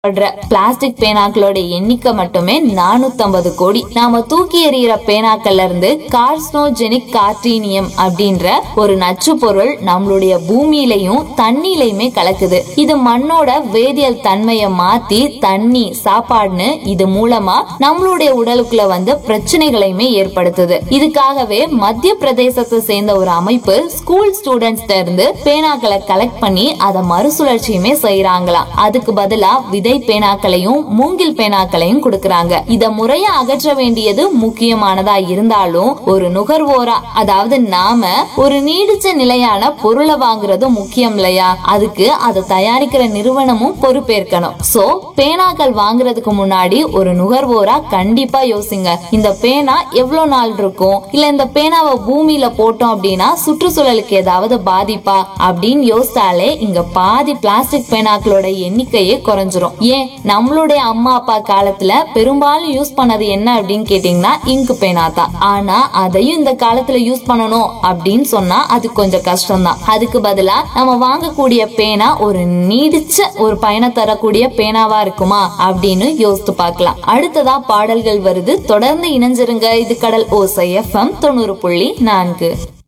படுற பிளாஸ்டிக் பேனாக்களோட எண்ணிக்கை மட்டுமே 450 கோடி நாம தூக்கி எறிகிற பேனாக்கள்ல இருந்து கார்ஸ்னோஜெனிக் கார்டீனியம் அப்படின்ற ஒரு நச்சு பொருள் நம்மளுடைய பூமியிலையும் தண்ணியிலையுமே கலக்குது இது மண்ணோட வேதியியல் தன்மையை மாத்தி தண்ணி சாப்பாடுன்னு இது மூலமா நம்மளுடைய உடலுக்குள்ள வந்து பிரச்சனைகளையுமே ஏற்படுத்துது இதுக்காகவே மத்திய பிரதேசத்தை சேர்ந்த ஒரு அமைப்பு ஸ்கூல் ஸ்டூடெண்ட்ஸ்ட இருந்து பேனாக்களை கலெக்ட் பண்ணி அதை மறுசுழற்சியுமே செய்யறாங்களாம் அதுக்கு பதிலா விதை பேனாக்களையும் மூங்கில் பேனாக்களையும் கொடுக்கறாங்க இத முறையா அகற்ற வேண்டியது முக்கியமானதா இருந்தாலும் ஒரு நுகர்வோரா அதாவது நாம ஒரு நீடிச்ச நிலையான பொருளை வாங்குறது முக்கியம் இல்லையா அதுக்கு அதை தயாரிக்கிற நிறுவனமும் பொறுப்பேற்கணும் சோ பேனாக்கள் வாங்குறதுக்கு முன்னாடி ஒரு நுகர்வோரா கண்டிப்பா யோசிங்க இந்த பேனா எவ்வளவு நாள் இருக்கும் இல்ல இந்த பேனாவை பூமியில போட்டோம் அப்படின்னா சுற்றுச்சூழலுக்கு ஏதாவது பாதிப்பா அப்படின்னு யோசித்தாலே இங்க பாதி பிளாஸ்டிக் பேனாக்களோட எண்ணிக்கையே குறைஞ்சிரும் ஏன் நம்மளுடைய அம்மா அப்பா காலத்துல பெரும்பாலும் யூஸ் பண்ணது என்ன அப்படின்னு கேட்டீங்கன்னா இங்கு பேனா தான் ஆனா அதையும் இந்த காலத்துல யூஸ் பண்ணணும் அப்படின்னு சொன்னா அது கொஞ்சம் கஷ்டம் தான் அதுக்கு பதிலா நம்ம வாங்கக்கூடிய பேனா ஒரு நீடிச்ச ஒரு பயணம் தரக்கூடிய பேனாவா இருக்குமா அப்படின்னு யோசித்து பார்க்கலாம் அடுத்ததா பாடல்கள் வருது தொடர்ந்து இணைஞ்சிருங்க இது கடல் ஓசை எஃப்எம் தொண்ணூறு புள்ளி நான்கு